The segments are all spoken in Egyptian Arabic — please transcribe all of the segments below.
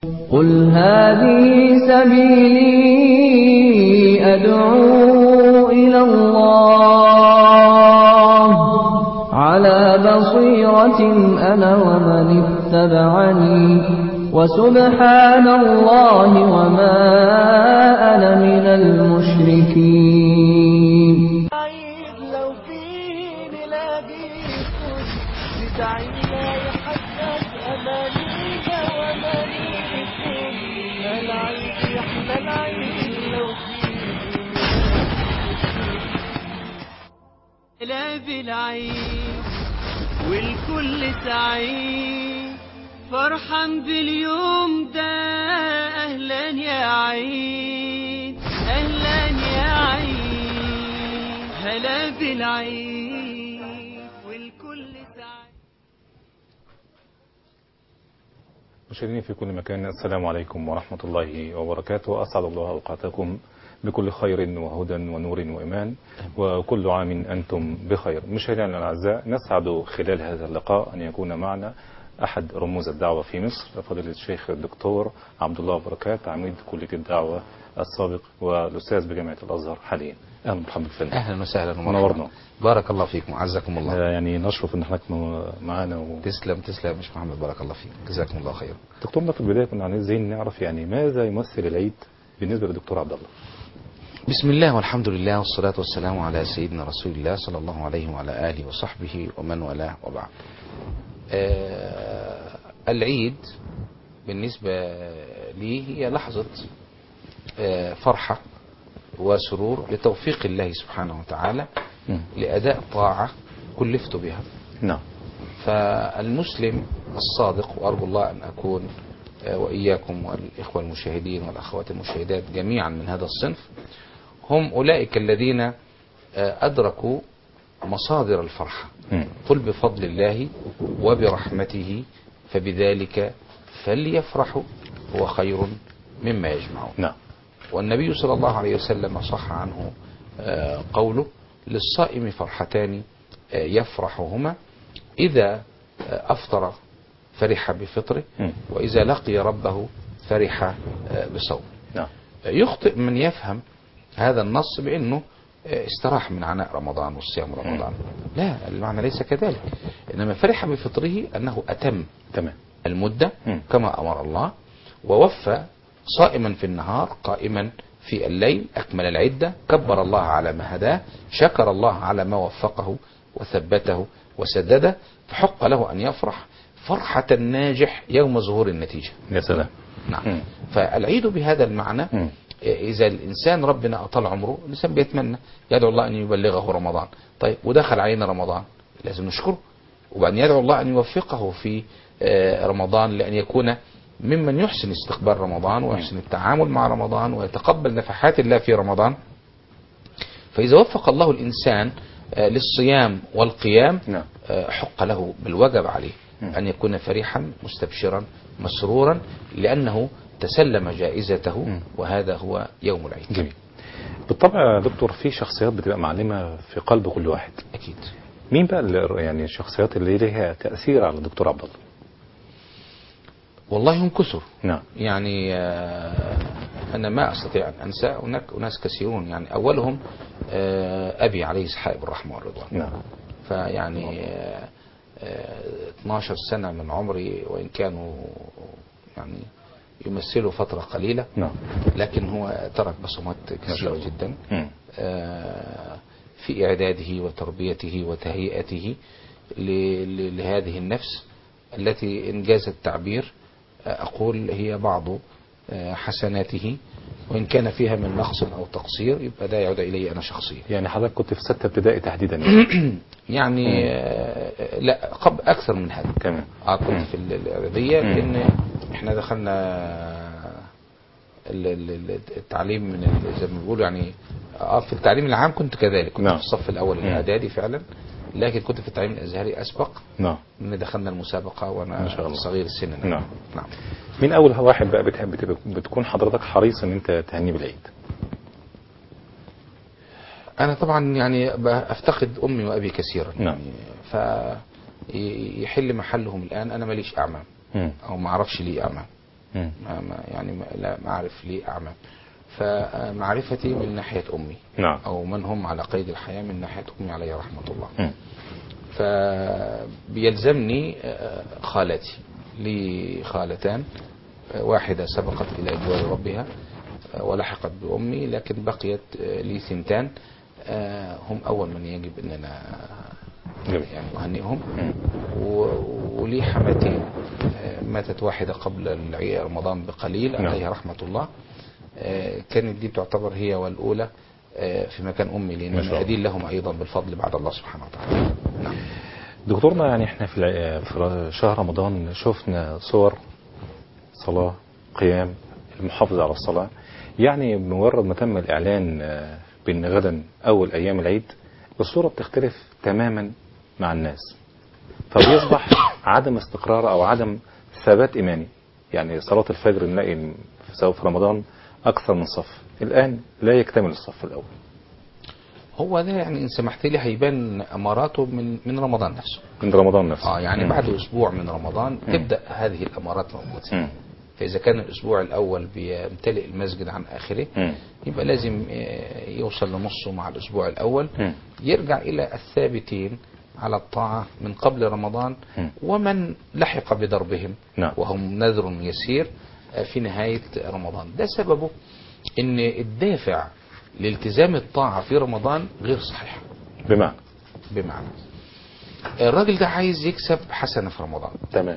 قل هذه سبيلي أدعو إلى الله على بصيرة أنا ومن اتبعني وسبحان الله وما أنا من المشركين عيد لو فيه نلاقيكم بدعينا يحقق أمانينا وأمانيكم العيد يحلى العيد لو فيه لا بالعيد والكل سعيد فرحان باليوم ده أهلا يا عيد أهلا يا عيد هلا بالعيد والكل سعيد مشاهديني في كل مكان السلام عليكم ورحمة الله وبركاته أسعد الله أوقاتكم بكل خير وهدى ونور وإيمان وكل عام أنتم بخير مشاهدينا الأعزاء نسعد خلال هذا اللقاء أن يكون معنا أحد رموز الدعوة في مصر فضيلة الشيخ الدكتور عبد الله بركات عميد كلية الدعوة السابق والأستاذ بجامعة الأزهر حاليا أهلا ومرحبا بك فندم اهلا وسهلا ومرحبا منورنا. بارك الله فيكم عزكم الله آه، يعني نشرف ان حضرتك م- معانا و... تسلم تسلم يا مش محمد بارك الله فيك جزاكم الله خير دكتورنا في البدايه كنا عايزين نعرف يعني ماذا يمثل العيد بالنسبه للدكتور عبد الله بسم الله والحمد لله والصلاة والسلام على سيدنا رسول الله صلى الله عليه وعلى آله وصحبه ومن والاه وبعد آه العيد بالنسبة لي هي لحظة آه فرحة وسرور لتوفيق الله سبحانه وتعالى مم. لأداء طاعة كلفت بها نعم فالمسلم الصادق وأرجو الله أن أكون آه، وإياكم والإخوة المشاهدين والأخوات المشاهدات جميعا من هذا الصنف هم أولئك الذين آه، أدركوا مصادر الفرحة مم. قل بفضل الله وبرحمته فبذلك فليفرحوا هو خير مما يجمعون نعم والنبي صلى الله عليه وسلم صح عنه آه، قوله للصائم فرحتان آه، يفرحهما إذا آه، أفطر فرح بفطره مم. وإذا لقي ربه فرح آه، بصومه نعم آه، يخطئ من يفهم هذا النص بأنه آه، استراح من عناء رمضان والصيام رمضان لا المعنى ليس كذلك إنما فرح بفطره أنه أتم تمام المدة مم. كما أمر الله ووفى صائما في النهار قائما في الليل أكمل العدة كبر الله على ما هداه شكر الله على ما وفقه وثبته وسدده فحق له أن يفرح فرحة الناجح يوم ظهور النتيجة يا سلام نعم مم. فالعيد بهذا المعنى مم. إذا الإنسان ربنا أطال عمره الإنسان بيتمنى يدعو الله أن يبلغه رمضان طيب ودخل علينا رمضان لازم نشكره وبعدين يدعو الله أن يوفقه في آه، رمضان لأن يكون ممن يحسن استقبال رمضان ويحسن التعامل مع رمضان ويتقبل نفحات الله في رمضان فإذا وفق الله الإنسان آه، للصيام والقيام نعم. آه، حق له بالوجب عليه مم. أن يكون فرحا مستبشرا مسرورا لأنه تسلم جائزته مم. وهذا هو يوم العيد جميل بالطبع يا دكتور في شخصيات بتبقى معلمه في قلب كل واحد أكيد مين بقى اللي يعني الشخصيات اللي ليها تاثير على الدكتور عبد الله والله هم كثر نعم يعني آه، أنا ما أستطيع أن أنسى هناك أناس كثيرون يعني أولهم آه، أبي عليه السحاب الرحمة والرضوان نعم فيعني آه، آه، 12 سنة من عمري وإن كانوا يعني يمثلوا فترة قليلة نعم لكن هو ترك بصمات ما شاء كثيرة الله. جدا مم. آه، في إعداده وتربيته وتهيئته ل- ل- لهذه النفس التي إنجاز التعبير آه، أقول هي بعض آه، حسناته وإن كان فيها من نقص أو تقصير يبقى ده يعود إلي أنا شخصيا يعني حضرتك كنت في سته ابتدائي تحديدا يعني. يعني آه، لا قبل أكثر من هذا كمان اه كنت مم. في ال- الإعدادية مم. لأن إحنا دخلنا ال- ال- ال- التعليم من ال- زي ما بيقولوا يعني اه في التعليم العام كنت كذلك كنت نعم. في الصف الأول مم. الإعدادي فعلا لكن كنت في التعليم الأزهري أسبق نعم من دخلنا المسابقة وأنا ما شاء الله. صغير السن نعم. نعم مين اول واحد بقى بتحب بتبقى- بتكون حضرتك حريص ان انت تهنيه بالعيد أنا طبعا يعني ب- أفتقد أمي وأبي كثيرا نعم. يعني فيحل محلهم الآن أنا ماليش أعمام مم. أو ما أعرفش لي أعمام مم. ما يعني ما- لا ما أعرف لي أعمام فمعرفتي من ناحية أمي نعم أو من هم على قيد الحياة من ناحية أمي عليه رحمة الله مم. فبيلزمني آه، خالتي لي خالتان آه، واحدة سبقت إلى جوار ربها آه، ولحقت بأمي لكن بقيت آه، لي ثنتان آه، هم أول من يجب أننا جميل. يعني أهنئهم مم. و- ولي حماتين آه، ماتت واحدة قبل العي- رمضان بقليل نعم. عليها رحمة الله آه، كانت دي تعتبر هي والأولى آه، في مكان أمي ما لأن شاء الله. أدين لهم أيضا بالفضل بعد الله سبحانه وتعالى نعم دكتورنا يعني احنا في الع- في شهر رمضان شفنا صور صلاة قيام المحافظة على الصلاة يعني بمجرد ما تم الإعلان آه، بأن غدا أول أيام العيد الصورة بتختلف تماما مع الناس فبيصبح عدم استقرار أو عدم ثبات إيماني يعني صلاة الفجر نلاقي في- سواء في رمضان أكثر من صف الآن لا يكتمل الصف الأول هو ده يعني ان سمحت لي هيبان اماراته من من رمضان نفسه من رمضان نفسه اه يعني مم. بعد اسبوع من رمضان مم. تبدا هذه الامارات موجوده مم. فاذا كان الاسبوع الاول بيمتلئ المسجد عن اخره مم. يبقى لازم آه، يوصل لنصه مع الاسبوع الاول مم. يرجع الى الثابتين على الطاعه من قبل رمضان مم. ومن لحق بدربهم نعم. وهم نذر يسير آه، في نهايه رمضان ده سببه ان الدافع لالتزام الطاعه في رمضان غير صحيح بمعنى بمعنى الراجل ده عايز يكسب حسنة في رمضان تمام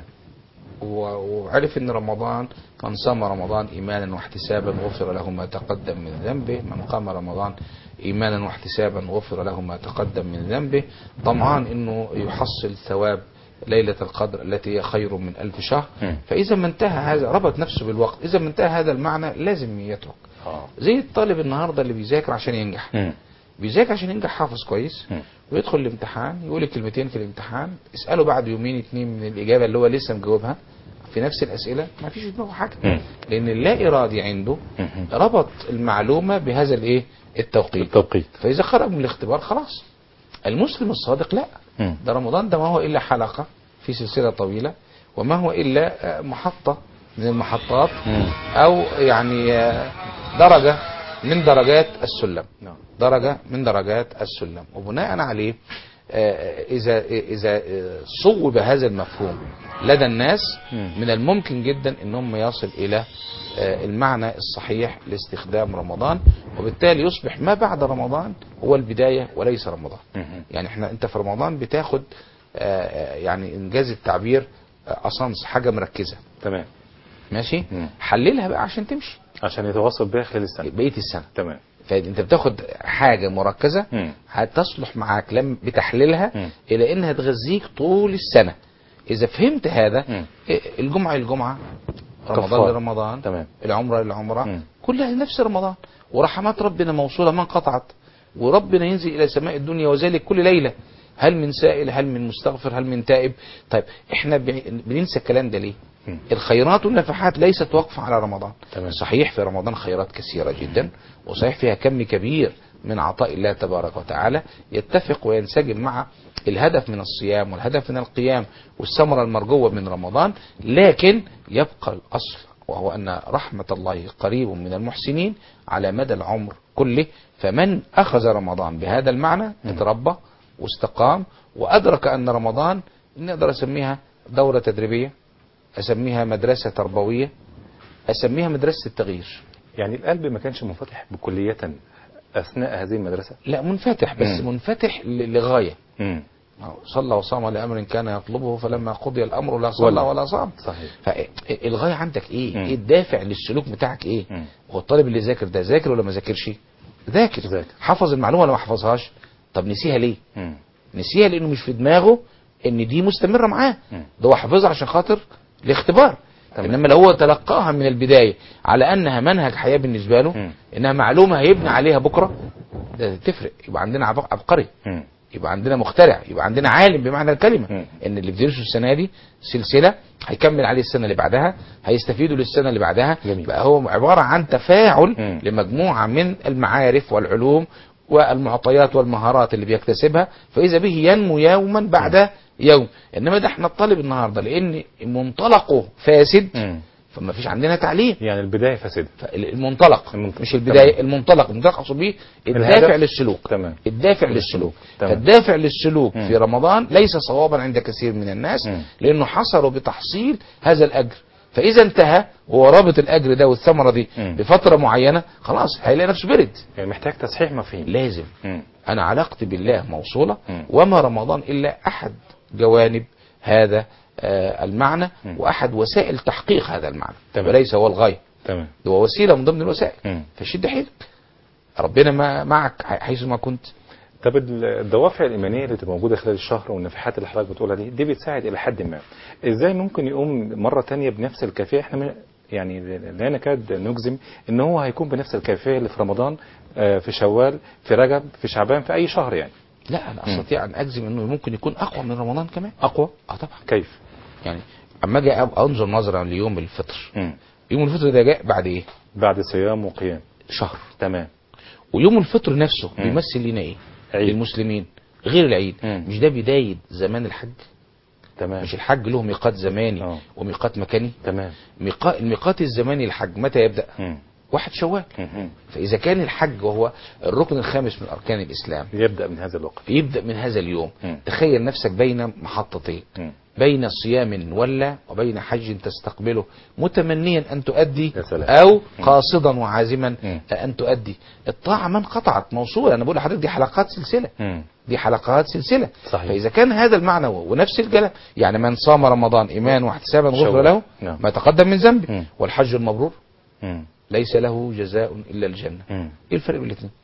و- وعرف ان رمضان من صام رمضان ايمانا واحتسابا غفر له ما تقدم من ذنبه من قام رمضان ايمانا واحتسابا غفر له ما تقدم من ذنبه طمعان انه يحصل ثواب ليلة القدر التي هي خير من ألف شهر مم. فإذا ما انتهى هذا ربط نفسه بالوقت إذا ما انتهى هذا المعنى لازم يترك اه زي الطالب النهاردة اللي بيذاكر عشان ينجح مم. بيذاكر عشان ينجح حافظ كويس مم. ويدخل الامتحان يقول الكلمتين في الامتحان اساله بعد يومين اتنين من الاجابه اللي هو لسه مجاوبها في نفس الاسئله ما فيش في دماغه حاجه مم. لان اللا ارادي عنده مم. ربط المعلومه بهذا الايه التوقيت التوقيت فاذا خرج من الاختبار خلاص المسلم الصادق لا مم. ده رمضان ده ما هو الا حلقه في سلسله طويله وما هو الا آه، محطه من المحطات مم. او يعني آه، درجه من درجات السلم نعم درجة من درجات السلم وبناء عليه آه، إذا إذا آه، صوب هذا المفهوم لدى الناس مم. من الممكن جدا أنهم يصل إلى آه، المعنى الصحيح لاستخدام رمضان وبالتالي يصبح ما بعد رمضان هو البداية وليس رمضان مم. يعني احنا انت في رمضان بتاخد آه، آه، يعني انجاز التعبير آه، أصنص حاجة مركزة تمام ماشي مم. حللها بقى عشان تمشي عشان يتواصل بها خلال السنة بقية السنة تمام فانت بتاخد حاجة مركزة مم. هتصلح معاك لما بتحليلها مم. الى انها تغذيك طول السنة اذا فهمت هذا مم. إيه، الجمعة للجمعة رمضان كفارة. لرمضان تمام. العمرة للعمرة مم. كلها نفس رمضان ورحمات ربنا موصولة ما انقطعت وربنا ينزل الى سماء الدنيا وذلك كل ليلة هل من سائل هل من مستغفر هل من تائب طيب احنا بن- بننسى الكلام ده ليه مم. الخيرات والنفحات ليست واقفة على رمضان تمام. صحيح في رمضان خيرات كثيرة جدا وصحيح فيها كم كبير من عطاء الله تبارك وتعالى يتفق وينسجم مع الهدف من الصيام والهدف من القيام والثمرة المرجوة من رمضان لكن يبقى الأصل وهو أن رحمة الله قريب من المحسنين على مدى العمر كله فمن أخذ رمضان بهذا المعنى اتربى واستقام وأدرك أن رمضان نقدر أسميها دورة تدريبية أسميها مدرسة تربوية أسميها مدرسة التغيير يعني القلب ما كانش منفتح بكلية أثناء هذه المدرسة لا منفتح بس مم. منفتح ل- لغاية مم. صلى وصام لأمر كان يطلبه فلما قضي الأمر لا ولا. صلى ولا صام صحيح فالغاية عندك إيه مم. إيه الدافع للسلوك بتاعك إيه مم. هو الطالب اللي ذاكر ده ذاكر ولا ما ذاكرش ذاكر ذاكر. حفظ المعلومة ولا ما حفظهاش طب نسيها ليه مم. نسيها لأنه مش في دماغه إن دي مستمرة معاه مم. ده هو حافظها عشان خاطر الاختبار تمام. انما لو هو تلقاها من البدايه على انها منهج حياه بالنسبه له مم. انها معلومه هيبني عليها بكره ده تفرق يبقى عندنا عبق- عبقري مم. يبقى عندنا مخترع يبقى عندنا عالم بمعنى الكلمه مم. ان اللي بيدرسه السنه دي سلسله هيكمل عليه السنه اللي بعدها هيستفيدوا للسنه اللي بعدها جميل. بقى هو عباره عن تفاعل مم. لمجموعه من المعارف والعلوم والمعطيات والمهارات اللي بيكتسبها فاذا به ينمو يوما بعد يوم انما ده احنا الطالب النهارده لان منطلقه فاسد مم. فما فيش عندنا تعليم يعني البدايه فاسده المنطلق المنطلق. مش البدايه تمام. المنطلق المنطلق اقصد بيه الهدف. الدافع للسلوك تمام الدافع للسلوك تمام. فالدافع للسلوك مم. في رمضان ليس صوابا عند كثير من الناس مم. لانه حصلوا بتحصيل هذا الاجر فاذا انتهى وهو رابط الاجر ده والثمره دي مم. بفتره معينه خلاص هيلاقي نفسه برد يعني محتاج تصحيح مفاهيم لازم مم. انا علاقتي بالله موصوله مم. وما رمضان الا احد جوانب هذا آه، المعنى مم. واحد وسائل تحقيق هذا المعنى تمام. وليس هو الغايه تمام هو وسيله من ضمن الوسائل مم. فشد حيلك ربنا ما معك حيث ما كنت طب ال- الدوافع الايمانيه اللي تبقى موجوده خلال الشهر والنفحات اللي حضرتك بتقولها دي دي بتساعد الى حد ما ازاي ممكن يقوم مره تانية بنفس الكيفيه احنا من يعني لا نكاد نجزم ان هو هيكون بنفس الكيفيه اللي في رمضان آه، في شوال في رجب في شعبان في اي شهر يعني لا انا استطيع ان اجزم انه ممكن يكون اقوى من رمضان كمان اقوى اه طبعا كيف يعني اما اجي أب- انظر نظرا ليوم الفطر مم. يوم الفطر ده جاء بعد ايه بعد صيام وقيام شهر تمام ويوم الفطر نفسه مم. بيمثل لنا ايه عيد. للمسلمين غير العيد مم. مش ده بدايه زمان الحج تمام مش الحج له ميقات زماني آه. وميقات مكاني تمام ميقا- الميقات الزماني للحج متى يبدا مم. واحد شوال مم. فاذا كان الحج وهو الركن الخامس من اركان الاسلام يبدا من هذا الوقت يبدا من هذا اليوم مم. تخيل نفسك بين محطتين مم. بين صيام ولا وبين حج تستقبله متمنيا ان تؤدي يا سلام. او قاصدا وعازما مم. ان تؤدي الطاعه ما انقطعت موصوله انا بقول لحضرتك دي حلقات سلسله مم. دي حلقات سلسله صحيح. فاذا كان هذا المعنى هو ونفس الكلام يعني من صام رمضان ايمانا واحتسابا غفر شوال. له نعم. ما تقدم من ذنبه مم. والحج المبرور مم. ليس له جزاء الا الجنه مم. ايه الفرق بين الاثنين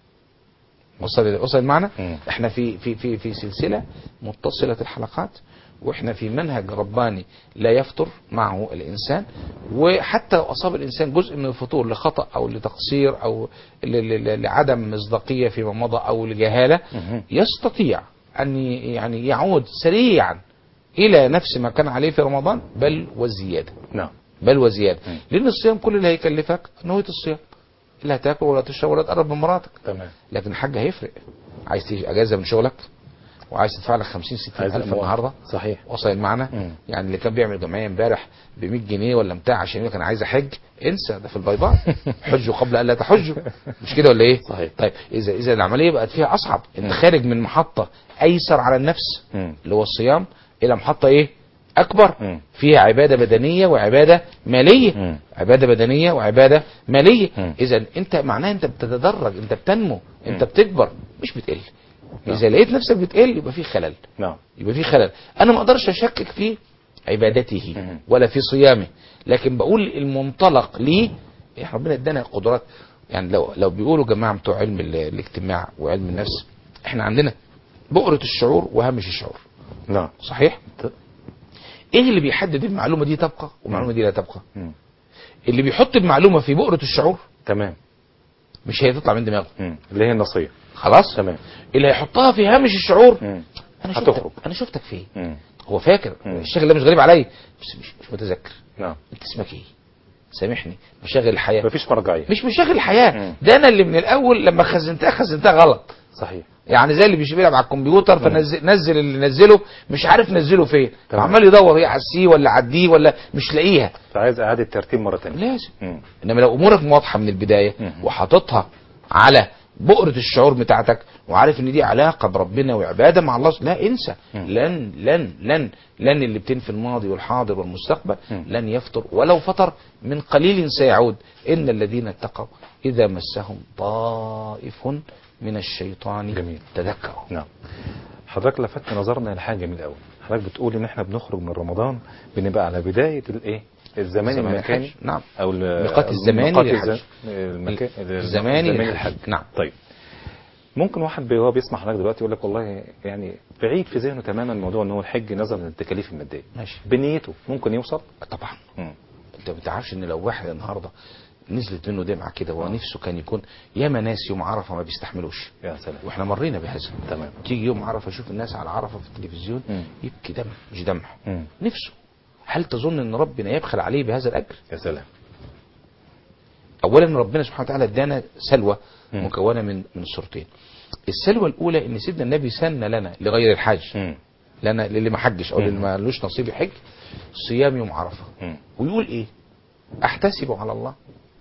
وصل وصل المعنى مم. احنا في في في في سلسله متصله الحلقات واحنا في منهج رباني لا يفطر معه الانسان وحتى لو اصاب الانسان جزء من الفطور لخطا او لتقصير او ل- ل- لعدم مصداقيه فيما مضى او لجهاله مهم. يستطيع ان ي- يعني يعود سريعا الى نفس ما كان عليه في رمضان بل وزياده نعم بل وزياده مم. لان الصيام كل اللي هيكلفك نويه الصيام لا تاكل ولا تشرب ولا تقرب من مراتك تمام لكن الحاج هيفرق عايز تيجي اجازه من شغلك وعايز تدفع لك 50 60 عايز الف أموال. النهارده صحيح وصل المعنى مم. يعني اللي كان بيعمل جمعيه امبارح ب 100 جنيه ولا بتاع عشان يقول لك انا عايز احج انسى ده في البيضاء حجوا قبل الا تحجوا مش كده ولا ايه صحيح. طيب اذا اذا العمليه بقت فيها اصعب انت خارج من محطه ايسر على النفس مم. اللي هو الصيام الى محطه ايه اكبر مم. فيها عباده بدنيه وعباده ماليه مم. عباده بدنيه وعباده ماليه مم. اذا انت معناه انت بتتدرج انت بتنمو انت مم. بتكبر مش بتقل نعم. اذا لقيت نفسك بتقل يبقى في خلل نعم يبقى في خلل انا ما اقدرش اشكك في عبادته مم. ولا في صيامه لكن بقول المنطلق ليه إيه ربنا ادانا قدرات يعني لو لو بيقولوا جماعه بتوع علم ال- الاجتماع وعلم النفس احنا عندنا بؤرة الشعور وهامش الشعور نعم صحيح ت- ايه اللي بيحدد المعلومه دي تبقى والمعلومه دي لا تبقى مم. اللي بيحط المعلومه في بؤرة الشعور تمام مش هي تطلع من دماغه مم. اللي هي النصية خلاص تمام اللي هيحطها في هامش الشعور مم. انا هتخرج. شفتك انا شفتك فين مم. هو فاكر مم. الشيخ ده مش غريب عليا بس مش مش متذكر نعم انت اسمك ايه سامحني مشاغل الحياه مفيش مرجعية مش مشاغل الحياه مم. ده انا اللي من الاول لما خزنتها خزنتها غلط صحيح يعني زي اللي بيش بيلعب على الكمبيوتر فنزل نزل اللي نزله مش عارف نزله فين تمام. فعمال يدور ايه على السي ولا على الدي ولا مش لاقيها فعايز اعادة ترتيب مرة تانية لازم مم. انما لو امورك واضحه من البدايه مم. وحاططها على بؤرة الشعور بتاعتك وعارف ان دي علاقه بربنا وعباده مع الله لا انسى مم. لن لن لن لن اللي بتنفي الماضي والحاضر والمستقبل مم. لن يفطر ولو فطر من قليل سيعود ان الذين اتقوا اذا مسهم طائف من الشيطان جميل. تذكروا نعم حضرتك لفت نظرنا لحاجة جميلة قوي حضرتك بتقول ان احنا بنخرج من رمضان بنبقى على بداية الايه الزمان زمان المكاني الحج. نعم. او ال- الميقات أو الزماني الميقات للحج. الز- المكان الزماني الزماني للحج. الحج نعم. طيب ممكن واحد بي- وهو بيسمع حضرتك دلوقتي يقول لك والله يعني بعيد في ذهنه تماما موضوع ان هو الحج نظرا للتكاليف الماديه ماشي بنيته ممكن يوصل طبعا مم. انت ما بتعرفش ان لو واحد النهارده نزلت منه دمعه كده ونفسه كان يكون ياما ناس يوم عرفه ما بيستحملوش يا سلام واحنا مرينا بهذا تمام تيجي يوم عرفه اشوف الناس على عرفه في التلفزيون مم. يبكي دم مش دمع مم. نفسه هل تظن ان ربنا يبخل عليه بهذا الاجر يا سلام اولا ربنا سبحانه وتعالى ادانا سلوى مم. مكونه من من صورتين السلوى الاولى ان سيدنا النبي سن لنا لغير الحج مم. لنا للي ما حجش او مم. للي ما لوش نصيب يحج صيام يوم عرفه مم. ويقول ايه احتسب على الله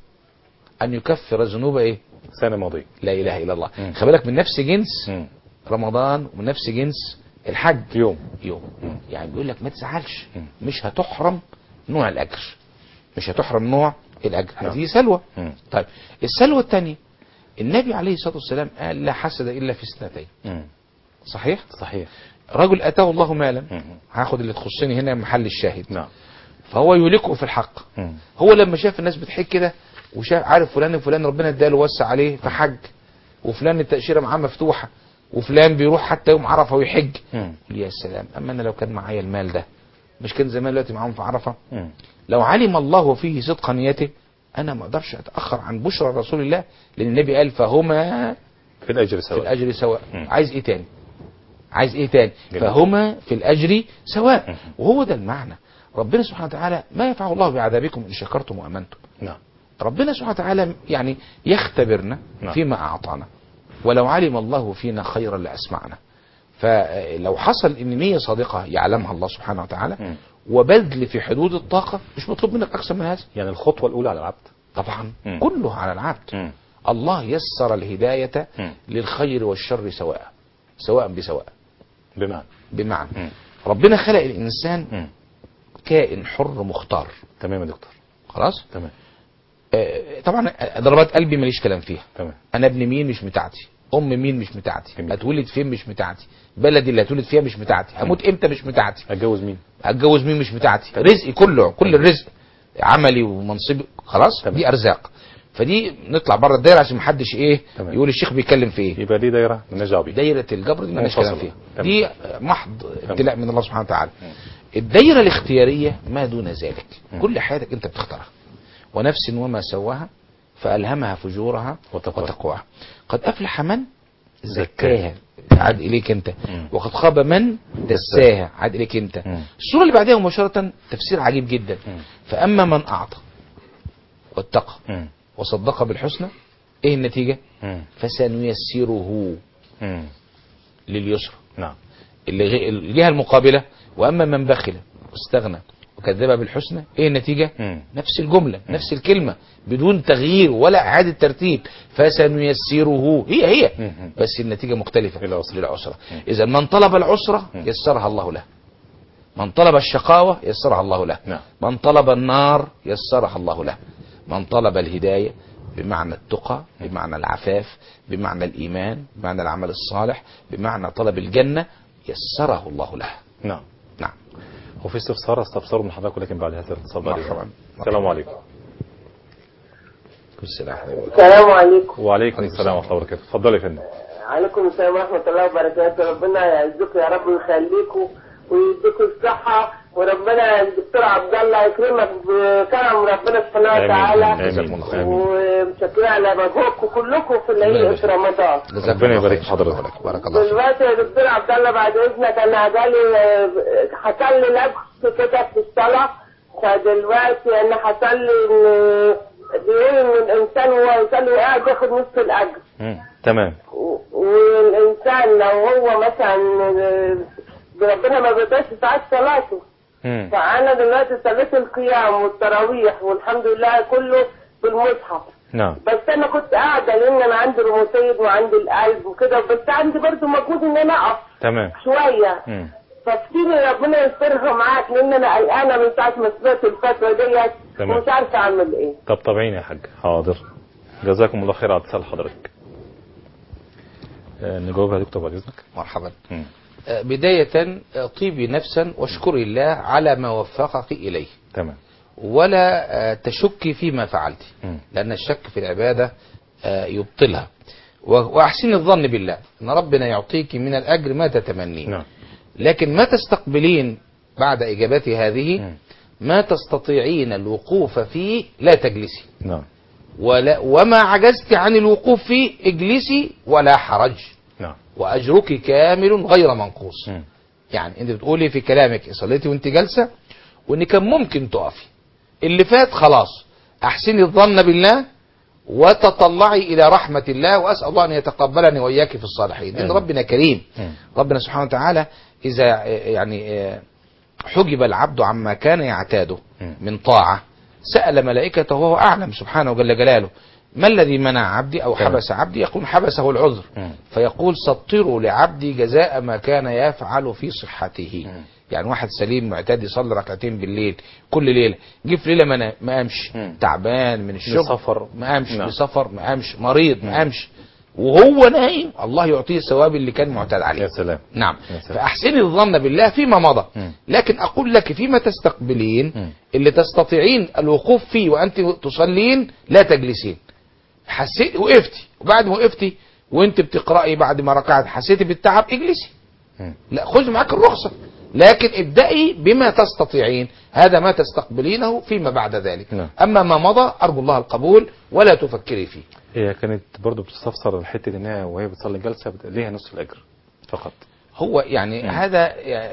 ان يكفر الذنوب ايه سنة ماضية لا اله الا الله مم. خلي بالك من نفس جنس مم. رمضان ومن نفس جنس الحج يوم يوم يعني بيقول لك ما تزعلش مم. مش هتحرم نوع الاجر مش هتحرم نوع الاجر نعم. هذه سلوى مم. طيب السلوى الثانيه النبي عليه الصلاه والسلام قال لا حسد الا في اثنتين مم. صحيح صحيح رجل اتاه الله مالا مم. هاخد اللي تخصني هنا محل الشاهد نعم فهو يهلكه في الحق مم. هو لما شاف الناس بتحج كده وشاف عارف فلان وفلان ربنا اداله وسع عليه فحج وفلان التأشيرة معاه مفتوحة وفلان بيروح حتى يوم عرفة ويحج مم. يقول يا سلام اما انا لو كان معايا المال ده مش كان زمان دلوقتي معاهم في عرفة مم. لو علم الله فيه صدق نيته انا ما اقدرش اتاخر عن بشرى رسول الله لان النبي قال فهما في الأجر في سواء الاجر سواء مم. عايز ايه تاني عايز ايه تاني جميل. فهما في الاجر سواء مم. وهو ده المعنى ربنا سبحانه وتعالى ما يفعل الله بعذابكم ان شكرتم وامنتم نعم ربنا سبحانه وتعالى يعني يختبرنا نعم. فيما اعطانا ولو علم الله فينا خيرا لاسمعنا فلو حصل ان نيه صادقه يعلمها الله سبحانه وتعالى مم. وبذل في حدود الطاقه مش مطلوب منك اكثر من هذا يعني الخطوة الأولى على العبد طبعا مم. كله على العبد مم. الله يسر الهدايه مم. للخير والشر سواء سواء بسواء بمعنى بمعنى مم. ربنا خلق الانسان مم. كائن حر مختار تمام يا دكتور خلاص تمام آه، طبعا ضربات قلبي ماليش كلام فيها تمام انا ابن مين مش بتاعتي ام مين مش بتاعتي جميل. اتولد فين مش بتاعتي بلدي اللي هتولد فيها مش بتاعتي هموت امتى مش بتاعتي أتجوز مين اتجوز مين مش بتاعتي رزقي كله كل الرزق عملي ومنصبي خلاص تمام. دي ارزاق فدي نطلع بره الدايره عشان محدش ايه تمام. يقول الشيخ بيتكلم في ايه يبقى دي دايرة مالناش دعوة بيها دايره الجبر دي مالناش كلام منفصلة. فيها تمام. دي محض ابتلاء من الله سبحانه وتعالى الدايره الاختياريه ما دون ذلك مم. كل حياتك انت بتختارها ونفس وما سواها فالهمها فجورها وتقواها. وتقواها قد افلح من زكاها. زكاها عاد اليك انت مم. وقد خاب من دساها عاد اليك انت مم. السوره اللي بعدها مباشره تفسير عجيب جدا مم. فاما من اعطى واتقى مم. وصدق بالحسنى ايه النتيجه مم. فسنيسره مم. لليسرى نعم اللي غي- الجهه المقابله واما من بخل واستغنى وكذب بالحسنى ايه النتيجه مم. نفس الجمله نفس الكلمه بدون تغيير ولا اعاده ترتيب فسنيسره هي هي مم. بس النتيجه مختلفه للعسرة. للعسره اذا من طلب العسره مم. يسرها الله له من طلب الشقاوه يسرها الله له نعم. من طلب النار يسرها الله له من طلب الهدايه بمعنى التقى بمعنى العفاف بمعنى الايمان بمعنى العمل الصالح بمعنى طلب الجنه يسره الله له نعم نعم وفي استفسار استفسره من حضرتك ولكن بعد هذا الاتصال بعد مرحبا. إذنك. السلام عليكم كل سنه وحضرتك السلام عليكم وعليكم السلام ورحمة الله وبركاته اتفضل يا فندم عليكم السلام ورحمة الله وبركاته ربنا يعزكم يا رب ويخليكم ويديكم الصحة وربنا الدكتور عبد الله يكرمك بكرم ربنا سبحانه آمين. وتعالى آمين. آمين. ومشكرين على مجهودكم كلكم في الله العيد يبارك في رمضان جزاك ربنا الله يبارك خير. في حضرتك. بارك الله فيك دلوقتي يا دكتور عبد الله بعد اذنك انا جالي آه، حصل لي لبس كده في الصلاه فدلوقتي انا حصل لي ان بيقول ان الانسان وهو يصلي وقاعد ياخد نص الاجر مم. تمام و- والانسان لو هو مثلا آه، ربنا ما بيقدرش ساعات صلاته مم. فانا دلوقتي صليت القيام والتراويح والحمد لله كله بالمصحف نعم بس انا كنت قاعده لان انا عندي روماتيد وعندي القلب وكده بس عندي برضو مجهود ان انا اقف تمام شويه مم. فكتير ربنا يسترها معاك لان انا قلقانه من ساعه ما سمعت الفتره ديت تمام. ومش عارفه اعمل ايه طب طبعين يا حاج حاضر جزاكم الله خير على اتصال حضرتك آه، نجاوبها يا دكتور بعد اذنك مرحبا مم. آه، بداية آه، طيبي نفسا واشكري الله على ما وفقك إليه تمام ولا آه، تشكي فيما فعلت مم. لأن الشك في العبادة آه، يبطلها و- وأحسن الظن بالله أن ربنا يعطيك من الأجر ما تتمنين نعم لكن ما تستقبلين بعد إجابتي هذه مم. ما تستطيعين الوقوف فيه لا تجلسي نعم ولا وما عجزت عن الوقوف فيه اجلسي ولا حرج نعم وأجرك كامل غير منقوص مم. يعني انت بتقولي في كلامك صليتي وانت جالسه وان كان ممكن تقفي اللي فات خلاص احسني الظن بالله وتطلعي الى رحمه الله واسال الله ان يتقبلني واياك في الصالحين ان آمين. ربنا كريم مم. ربنا سبحانه وتعالى اذا يعني حجب العبد عما كان يعتاده مم. من طاعه سأل ملائكته وهو أعلم سبحانه جل جلاله ما الذي منع عبدي أو تمام. حبس عبدي يقول حبسه العذر مم. فيقول سطروا لعبدي جزاء ما كان يفعل في صحته مم. يعني واحد سليم معتاد يصلي ركعتين بالليل كل ليله جه في ليله ما نا- ما قامش مم. تعبان من الشغل لسفر. ما قامش نعم. لسفر ما قامش مريض ما قامش وهو نايم الله يعطيه الثواب اللي كان معتاد عليه يا سلام نعم يا سلام. فاحسني الظن بالله فيما مضى مم. لكن اقول لك فيما تستقبلين مم. اللي تستطيعين الوقوف فيه وانت تصلين لا تجلسين حسيت وقفتي وبعد ما وقفتي وانت بتقراي بعد ما ركعت حسيتي بالتعب اجلسي مم. لا خذ معاك الرخصه لكن ابدأي بما تستطيعين هذا ما تستقبلينه فيما بعد ذلك نعم. أما ما مضى أرجو الله القبول ولا تفكري فيه هي كانت برضو بتستفسر الحته انها وهي بتصلي الجلسه بت- ليها نصف الاجر فقط هو يعني مم. هذا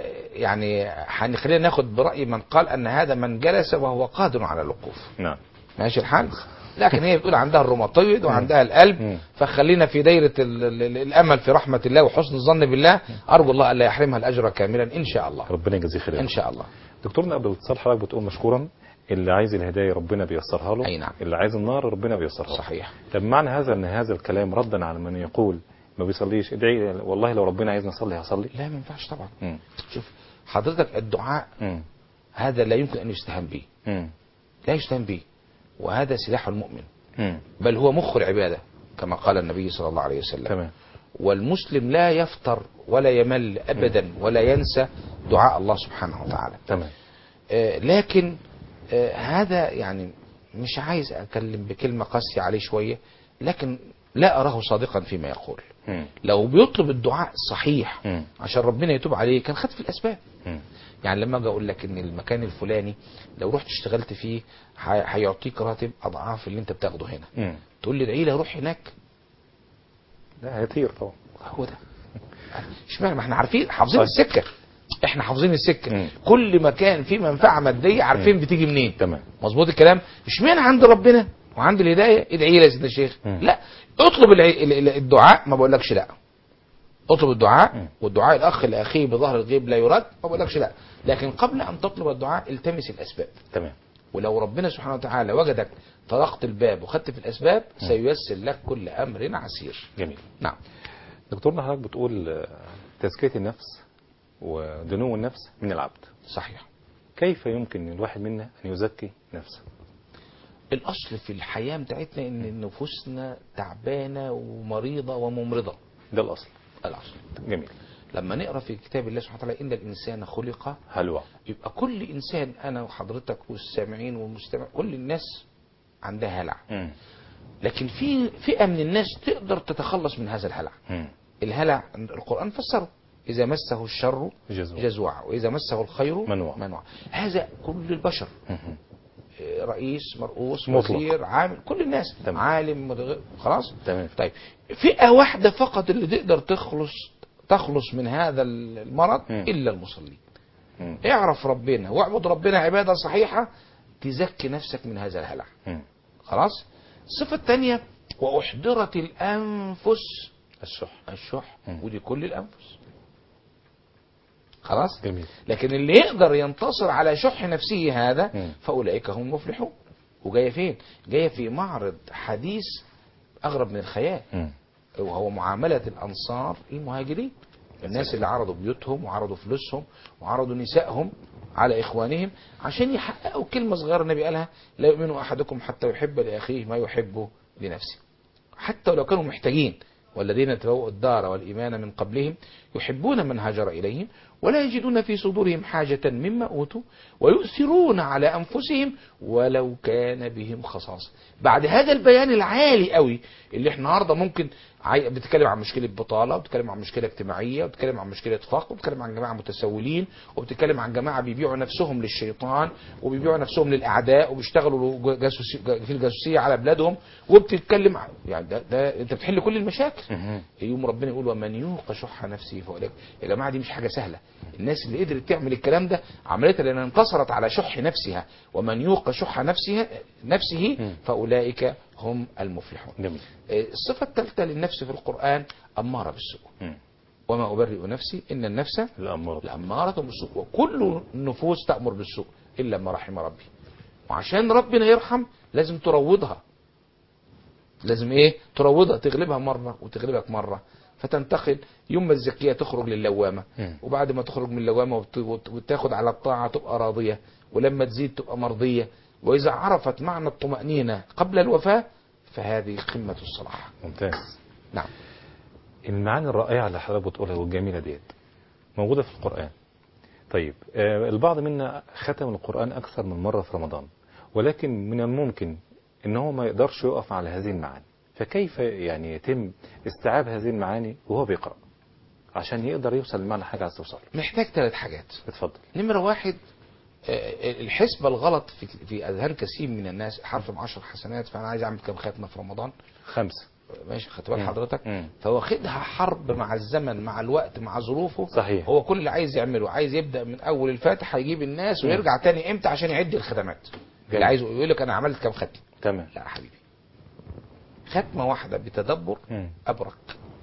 يعني هن- خلينا ناخد برأي من قال أن هذا من جلس وهو قادر على الوقوف نعم ماشي الحال لكن هي بتقول عندها الروماتويد وعندها القلب مم. فخلينا في دايرة ال- ال- ال- الأمل في رحمة الله وحسن الظن بالله أرجو الله ألا يحرمها الأجر كاملا إن شاء الله ربنا يجزيه خير إن شاء الله دكتورنا قبل الاتصال حضرتك بتقول مشكورا اللي عايز الهدايه ربنا بيسرها له أي نعم. اللي عايز النار ربنا بيسرها له صحيح طب معنى هذا ان هذا الكلام ردا على من يقول ما بيصليش ادعي والله لو ربنا عايزني اصلي هصلي لا ما ينفعش طبعا مم. شوف حضرتك الدعاء مم. هذا لا يمكن أن يستهان به مم. لا يستهان به وهذا سلاح المؤمن مم. بل هو مخ العبادة كما قال النبي صلى الله عليه وسلم تمام والمسلم لا يفتر ولا يمل أبدا ولا ينسى دعاء الله سبحانه وتعالى تمام آه، لكن آه، هذا يعني مش عايز أتكلم بكلمة قاسية عليه شوية لكن لا أراه صادقا فيما يقول مم. لو بيطلب الدعاء الصحيح مم. عشان ربنا يتوب عليه كان خد في الأسباب مم. يعني لما اجي اقول لك ان المكان الفلاني لو رحت اشتغلت فيه ه- هيعطيك راتب اضعاف اللي انت بتاخده هنا مم. تقول لي ادعي لي اروح هناك لا هيطير طبعا هو ده اشمعنى ما احنا عارفين حافظين طيب. السكه احنا حافظين السكه مم. كل مكان فيه منفعه ماديه عارفين بتيجي منين تمام مظبوط الكلام اشمعنى عند ربنا وعند الهدايه ادعي لي يا سيدنا الشيخ مم. لا اطلب الع- ال- ال- الدعاء ما بقولكش لا اطلب الدعاء مم. والدعاء الاخ لاخيه بظهر الغيب لا يرد ما بقولكش لا لكن قبل ان تطلب الدعاء التمس الاسباب تمام ولو ربنا سبحانه وتعالى وجدك طرقت الباب وخدت في الاسباب سييسر لك كل امر عسير جميل نعم دكتورنا حضرتك بتقول آه، تزكية النفس ودنو النفس من العبد صحيح كيف يمكن الواحد منا أن يزكي نفسه الاصل في الحياه بتاعتنا ان نفوسنا تعبانه ومريضه وممرضه ده الأصل الاصل جميل لما نقرا في كتاب الله سبحانه وتعالى ان الانسان خلق هلوع يبقى كل انسان انا وحضرتك والسامعين والمستمع كل الناس عندها هلع مم. لكن في فئه من الناس تقدر تتخلص من هذا الهلع مم. الهلع عند القران فسره اذا مسه الشر جزوع. جزوع واذا مسه الخير منوع. منوع هذا كل البشر مم. آه، رئيس مرؤوس مطلق. وزير عامل كل الناس تمام. عالم مدغ- خلاص تمام طيب فئة واحدة فقط اللي تقدر تخلص تخلص من هذا المرض مم. إلا المصلين مم. اعرف ربنا واعبد ربنا عبادة صحيحة تزكي نفسك من هذا الهلع مم. خلاص الصفة الثانية وأحضرت الأنفس الشح الشح مم. ودي كل الأنفس خلاص جميل لكن اللي يقدر ينتصر على شح نفسه هذا مم. فأولئك هم المفلحون وجاية فين جاية في معرض حديث أغرب من الخيال مم. وهو معاملة الأنصار المهاجرين الناس اللي عرضوا بيوتهم وعرضوا فلوسهم وعرضوا نسائهم على إخوانهم عشان يحققوا كلمة صغيرة النبي قالها لا يؤمن أحدكم حتى يحب لأخيه ما يحب لنفسه حتى ولو كانوا محتاجين والذين تبوأوا الدار والإيمان من قبلهم يحبون من هاجر إليهم ولا يجدون في صدورهم حاجة مما أوتوا ويؤثرون على أنفسهم ولو كان بهم خصاصة بعد هذا البيان العالي قوي اللي احنا النهارده ممكن عاي- بتتكلم عن مشكلة بطالة وبتتكلم عن مشكلة اجتماعية وبتتكلم عن مشكلة فقر وبتتكلم عن جماعة متسولين وبتتكلم عن جماعة بيبيعوا نفسهم للشيطان وبيبيعوا نفسهم للأعداء وبيشتغلوا جاسوسي في الجاسوسية على بلادهم وبتتكلم عن- يعني ده, ده انت بتحل كل المشاكل مم. يوم ربنا يقول ومن يوق شح نفسه فاولئك يا جماعه دي مش حاجه سهله الناس اللي قدرت تعمل الكلام ده عملتها لان انتصرت على شح نفسها ومن يوق شح نفسها نفسه مم. فاولئك هم المفلحون جميل آه، الصفه الثالثه للنفس في القران اماره بالسوء مم. وما ابرئ نفسي ان النفس الأمر لاماره بالسوء وكل النفوس تامر بالسوء الا ما رحم ربي وعشان ربنا يرحم لازم تروضها لازم ايه تروضها تغلبها مرة وتغلبك مرة فتنتقل يوم ما الزكية تخرج للوامة مم. وبعد ما تخرج من اللوامة وت- وت- وتاخد على الطاعة تبقى راضية ولما تزيد تبقى مرضية وإذا عرفت معنى الطمأنينة قبل الوفاة فهذه قمة الصلاح ممتاز نعم المعاني الرائعة اللي حضرتك بتقولها والجميلة ديت موجودة في القرآن طيب آه، البعض منا ختم القرآن أكثر من مرة في رمضان ولكن من الممكن ان هو ما يقدرش يقف على هذه المعاني فكيف يعني يتم استيعاب هذه المعاني وهو بيقرأ عشان يقدر يوصل لمعنى حاجة عايز توصل له. محتاج ثلاث حاجات اتفضل نمرة واحد آه، الحسبة الغلط في في أذهان كثير من الناس حرف من عشر حسنات فأنا عايز أعمل كام ختمة في رمضان خمسة ماشي خدت بال مم. حضرتك مم. فواخدها حرب مع الزمن مع الوقت مع ظروفه صحيح. هو كل اللي عايز يعمله عايز يبدا من اول الفاتحه يجيب الناس ويرجع تاني امتى عشان يعد الختمات اللي عايز يقول لك انا عملت كام ختم تمام لا يا حبيبي ختمه واحده بتدبر مم. ابرك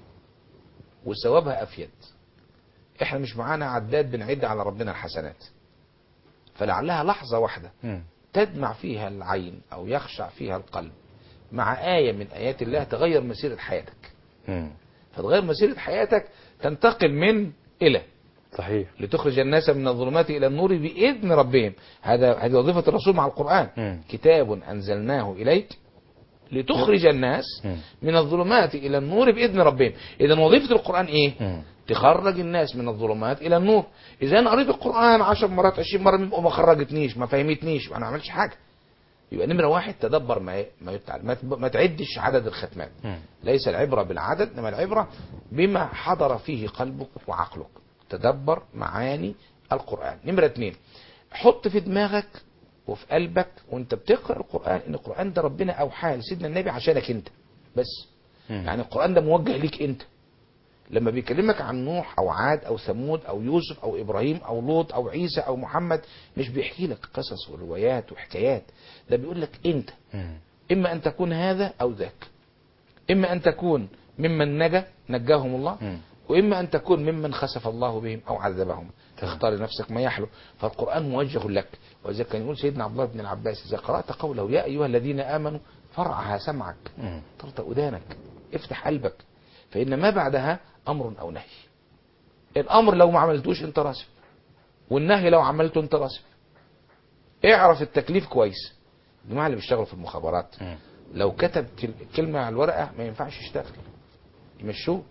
وثوابها افيد احنا مش معانا عداد بنعد على ربنا الحسنات فلعلها لحظه واحده مم. تدمع فيها العين او يخشع فيها القلب مع ايه من ايات الله تغير مسيره حياتك مم. فتغير مسيرة حياتك تنتقل من إلى صحيح لتخرج الناس من الظلمات إلى النور بإذن ربهم هذا هذه وظيفة الرسول مع القرآن مم. كتاب أنزلناه إليك لتخرج الناس مم. من الظلمات إلى النور بإذن ربهم إذا وظيفة القرآن إيه؟ مم. تخرج الناس من الظلمات إلى النور إذا أنا قريت القرآن عشر مرات عشرين مرة وما خرجتنيش ما فهمتنيش ما أنا عملتش حاجة يبقى نمرة واحد تدبر ما ما يتعلم ما تب- ما تعدش عدد الختمات مم. ليس العبرة بالعدد إنما العبرة بما حضر فيه قلبك وعقلك تدبر معاني القرآن نمرة اتنين حط في دماغك وفي قلبك وانت بتقرأ القرآن ان القرآن ده ربنا اوحاه لسيدنا النبي عشانك انت بس مم. يعني القرآن ده موجه ليك انت لما بيكلمك عن نوح او عاد او ثمود او يوسف او ابراهيم او لوط او عيسى او محمد مش بيحكي لك قصص وروايات وحكايات ده بيقول لك انت مم. إما أن تكون هذا أو ذاك إما أن تكون ممن نجا نجاهم الله مم. وإما أن تكون ممن خسف الله بهم أو عذبهم تختار لنفسك ما يحلو فالقرآن موجه لك وإذا كان يقول سيدنا عبد الله بن العباس إذا قرأت قوله يا أيها الذين آمنوا فرعها سمعك مم. طرط ودانك افتح قلبك فإن ما بعدها أمر أو نهي الأمر لو ما عملتوش أنت راسب والنهي لو عملته أنت راسب اعرف التكليف كويس الجماعة اللي بيشتغلوا في المخابرات مم. لو كتب كل- كلمة على الورقة ما ينفعش يشتغل يمشوه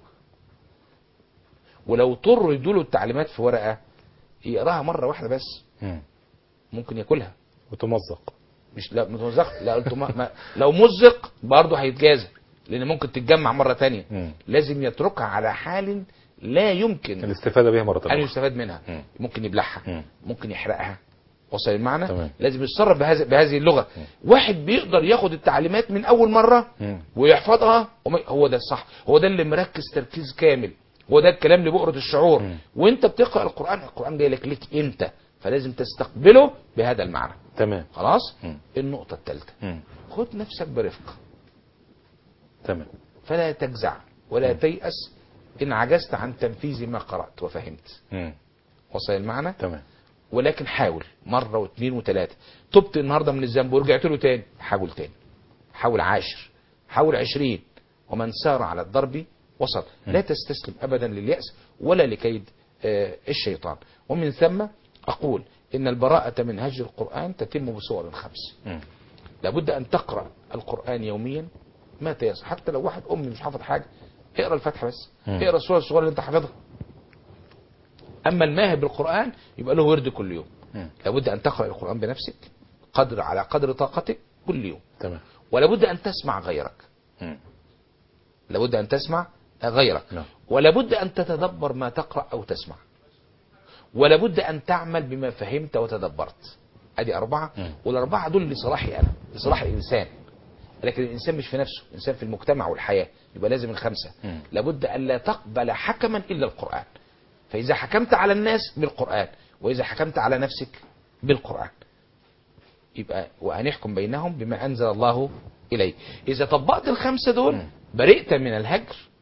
ولو اضطروا يدوا له التعليمات في ورقة يقراها مرة واحدة بس مم. ممكن ياكلها وتمزق مش لا متمزق لا قلت ما ما لو مزق برضه هيتجازى لان ممكن تتجمع مرة تانية مم. لازم يتركها على حال لا يمكن الاستفادة بها مرة ان أخرى يستفاد منها مم. ممكن يبلعها مم. ممكن يحرقها وصل المعنى تمام. لازم يتصرف بهذه بهذه اللغه واحد بيقدر ياخد التعليمات من اول مره مم. ويحفظها وما- هو ده الصح هو ده اللي مركز تركيز كامل هو ده الكلام لبؤرة الشعور مم. وانت بتقرا القران القران جاي لك ليك انت فلازم تستقبله بهذا المعنى تمام خلاص مم. النقطه الثالثه مم. خد نفسك برفق تمام فلا تجزع ولا تيأس ان عجزت عن تنفيذ ما قرات وفهمت مم. وصل المعنى تمام ولكن حاول مرة واثنين وثلاثة تبت النهاردة من الذنب ورجعت له تاني حاول تاني حاول عاشر حاول عشرين ومن سار على الضرب وصل لا تستسلم أبدا لليأس ولا لكيد آه، الشيطان ومن ثم أقول إن البراءة من هجر القرآن تتم بصور خمس مم. لابد أن تقرأ القرآن يوميا ما تيسر حتى لو واحد أمي مش حافظ حاجة اقرأ الفاتحة بس مم. اقرأ السورة الصغيرة اللي أنت حافظها أما الماهر بالقرآن يبقى له ورد كل يوم مم. لابد أن تقرأ القرآن بنفسك قدر على قدر طاقتك كل يوم تمام ولابد أن تسمع غيرك مم. لابد أن تسمع غيرك نعم. ولابد أن تتدبر ما تقرأ أو تسمع ولابد أن تعمل بما فهمت وتدبرت أدي أربعة مم. والأربعة دول لصلاحي أنا لصلاح الإنسان لكن الإنسان مش في نفسه الإنسان في المجتمع والحياة يبقى لازم الخمسة مم. لابد أن لا تقبل حكما إلا القرآن فإذا حكمت على الناس بالقرآن وإذا حكمت على نفسك بالقرآن يبقى وأن يحكم بينهم بما أنزل الله إليه إذا طبقت الخمسة دول مم. برئت من الهجر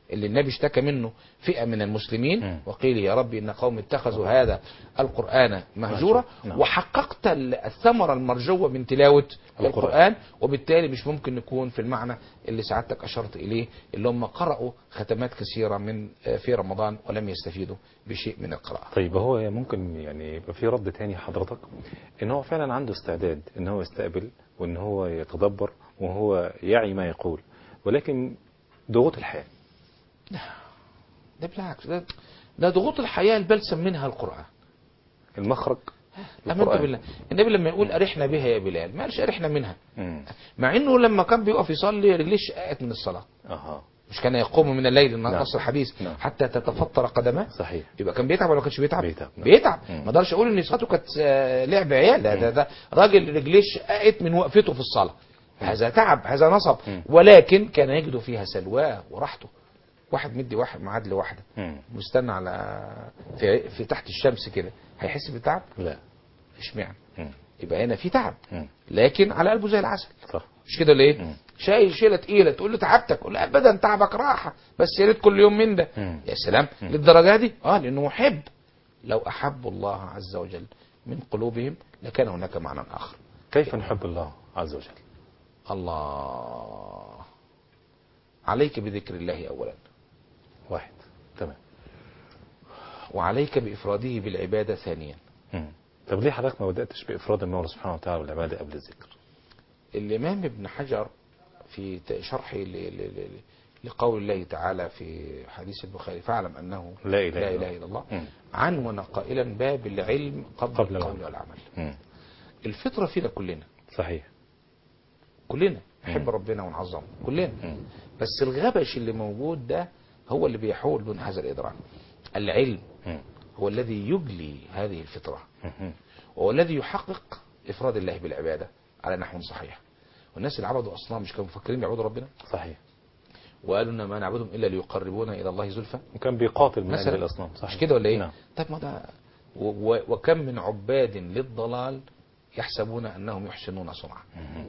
اللي النبي اشتكى منه فئة من المسلمين مم. وقيل يا ربي إن قوم اتخذوا هذا القرآن مهجورا نعم. وحققت ال- الثمرة المرجوة من تلاوة القرآن. القرآن وبالتالي مش ممكن نكون في المعنى اللي سعادتك أشرت إليه اللي هم قرأوا ختمات كثيرة من آه، في رمضان ولم يستفيدوا بشيء من القراءة طيب هو ممكن يعني يبقى في رد تاني حضرتك ان هو فعلا عنده استعداد ان هو يستقبل وان هو يتدبر وهو يعي ما يقول ولكن ضغوط الحياة ده بالعكس ده, ده ضغوط الحياة البلسم منها القرآن المخرج أمنت القرآن. بالله النبي لما يقول أرحنا بها يا بلال ما قالش أرحنا منها مم. مع انه لما كان بيقف يصلي رجليه شققت من الصلاه اها مش كان يقوم من الليل النهار نعم. نص الحديث نعم. حتى تتفطر قدماه صحيح يبقى كان بيتعب ولا ما كانش بيتعب بيتعب، نعم. بيتعب مم. ما اقدرش اقول ان صلاته كانت آه، لعب عيال ده, ده, ده راجل رجليه شققت من وقفته في الصلاه هذا تعب هذا نصب مم. ولكن كان يجد فيها سلواه وراحته واحد مدي واحد معاد لواحده مم. مستنى على في, في تحت الشمس كده هيحس بالتعب لا اشمعنى مم. يبقى هنا في تعب مم. لكن على قلبه زي العسل صح مش كده ولا ايه مم. شايل شيله تقيله تقول له تعبتك يقول له ابدا تعبك راحه بس يا ريت كل يوم من ده مم. يا سلام مم. للدرجه دي اه لانه محب لو احبوا الله عز وجل من قلوبهم لكان هناك معنى اخر كيف نحب الله عز وجل الله عليك بذكر الله اولا واحد تمام وعليك بافراده بالعباده ثانيا مم. طب ليه حضرتك ما بدأتش بإفراد المولى سبحانه وتعالى والعبادة قبل الذكر الامام ابن حجر في ت- شرحه ل- ل- ل- لقول الله تعالى في حديث البخاري فاعلم انه لا إله لا إلا اله الا الله مم. عنون قائلا باب العلم قبل, قبل القول العمل. والعمل مم. الفطره فينا كلنا صحيح كلنا نحب مم. ربنا ونعظمه كلنا مم. بس الغبش اللي موجود ده هو اللي بيحول دون هذا الادراك العلم مم. هو الذي يجلي هذه الفطره مم. وهو الذي يحقق افراد الله بالعباده على نحو صحيح والناس اللي عبدوا اصنام مش كانوا مفكرين بيعبدوا ربنا صحيح وقالوا ان ما نعبدهم الا ليقربونا الى الله زلفى وكان بيقاتل من أجل مثلا الأصنام صحيح مش كده ولا ايه نعم طيب ما ده و- و- وكم من عباد للضلال يحسبون انهم يحسنون صنعا مم.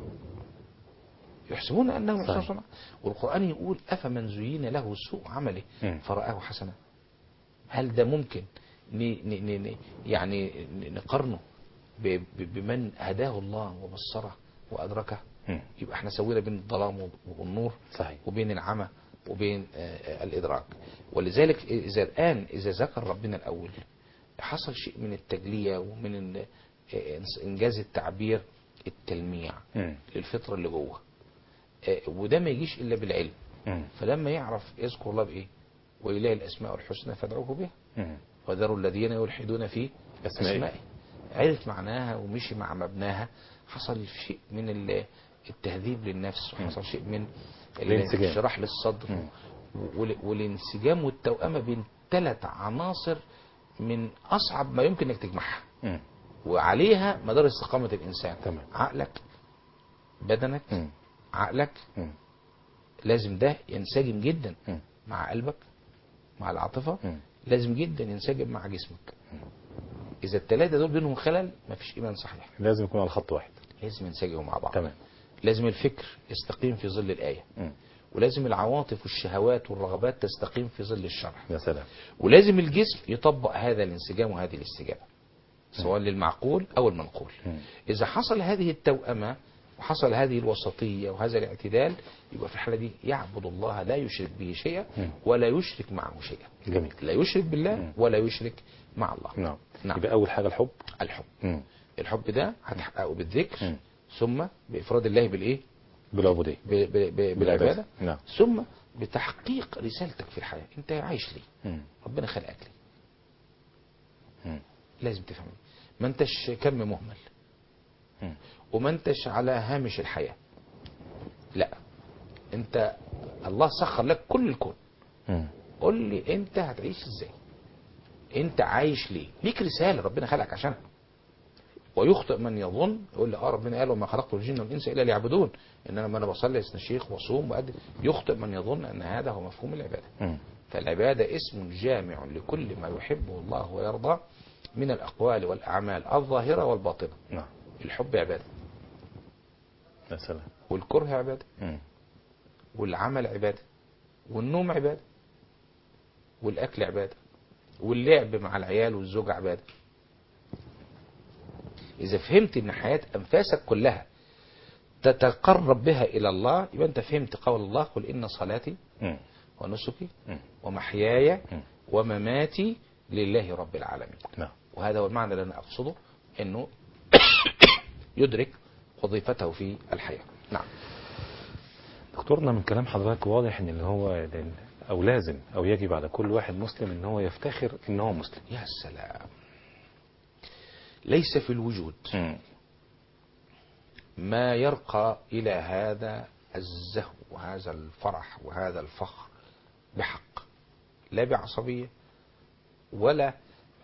يحسبون انهم يحسنون صحيح. صنعا والقران يقول افمن زين له سوء عمله مم. فرآه حسنا هل ده ممكن ن ن ن ن يعني ن- نقارنه ب- ب- بمن هداه الله وبصره وادركه مم. يبقى احنا سوينا بين الظلام والنور صحيح وبين العمى وبين آه، آه، الإدراك ولذلك إذا الآن إذا ذكر ربنا الأول حصل شيء من التجلية ومن ال- آه، إنجاز التعبير التلميع مم. للفطرة اللي جوه آه، وده ما يجيش إلا بالعلم مم. فلما يعرف يذكر الله بإيه وإله الأسماء الحسنى فادعوه بها مم. وذروا الذين يلحدون في أسمائه. أسمائه عرف معناها ومشي مع مبناها حصل شيء من ال- التهذيب للنفس وحصل شيء من الانسجام. الانشراح للصدر مم. وال- والانسجام والتوأمة بين ثلاث عناصر من أصعب ما يمكن انك تجمعها مم. وعليها مدار استقامة الإنسان تمام. عقلك بدنك مم. عقلك مم. لازم ده ينسجم جدا مم. مع قلبك مع العاطفة مم. لازم جدا ينسجم مع جسمك إذا الثلاثة دول بينهم خلل مفيش إيمان صحيح لازم يكون على خط واحد لازم ينسجموا مع بعض تمام لازم الفكر يستقيم في ظل الآية مم. ولازم العواطف والشهوات والرغبات تستقيم في ظل الشرع يا سلام ولازم الجسم يطبق هذا الانسجام وهذه الاستجابة سواء للمعقول أو المنقول مم. إذا حصل هذه التوأمة وحصل هذه الوسطية وهذا الاعتدال يبقى في الحالة دي يعبد الله لا يشرك به شيئا مم. ولا يشرك معه شيئا جميل لا يشرك بالله مم. ولا يشرك مع الله نعم نعم. يبقى أول حاجة الحب الحب مم. الحب ده هتحققه بالذكر مم. ثم بإفراد الله بالإيه بالعبودية ب- ب- ب- بالعبادة نعم ثم بتحقيق رسالتك في الحياة انت عايش ليه مم. ربنا خلقك ليه مم. لازم تفهم ما انتش كم مهمل مم. وما انتش على هامش الحياة لا انت الله سخر لك كل الكون مم. قول لي انت هتعيش ازاي انت عايش ليه ليك رسالة ربنا خلقك عشانها ويخطئ من يظن يقول لي اه ربنا قال وما خلقت الجن والانس الا ليعبدون ان انا لما انا بصلي استشيخ واصوم وأدي يخطئ من يظن ان هذا هو مفهوم العباده مم. فالعباده اسم جامع لكل ما يحبه الله ويرضاه من الاقوال والاعمال الظاهره والباطنه نعم الحب عباده يا سلام والكره عباده مم. والعمل عباده والنوم عباده والاكل عباده واللعب مع العيال والزوجه عباده اذا فهمت ان حياه انفاسك كلها تتقرب بها الى الله يبقى انت فهمت قول الله قل ان صلاتي مم. ونسكي مم. ومحياي مم. ومماتي لله رب العالمين نعم وهذا هو المعنى اللي انا اقصده انه يدرك وظيفته في الحياه نعم دكتورنا من كلام حضرتك واضح ان اللي هو لل- او لازم او يجب على كل واحد مسلم ان هو يفتخر ان هو مسلم يا سلام ليس في الوجود مم. ما يرقى إلى هذا الزهو وهذا الفرح وهذا الفخر بحق لا بعصبية ولا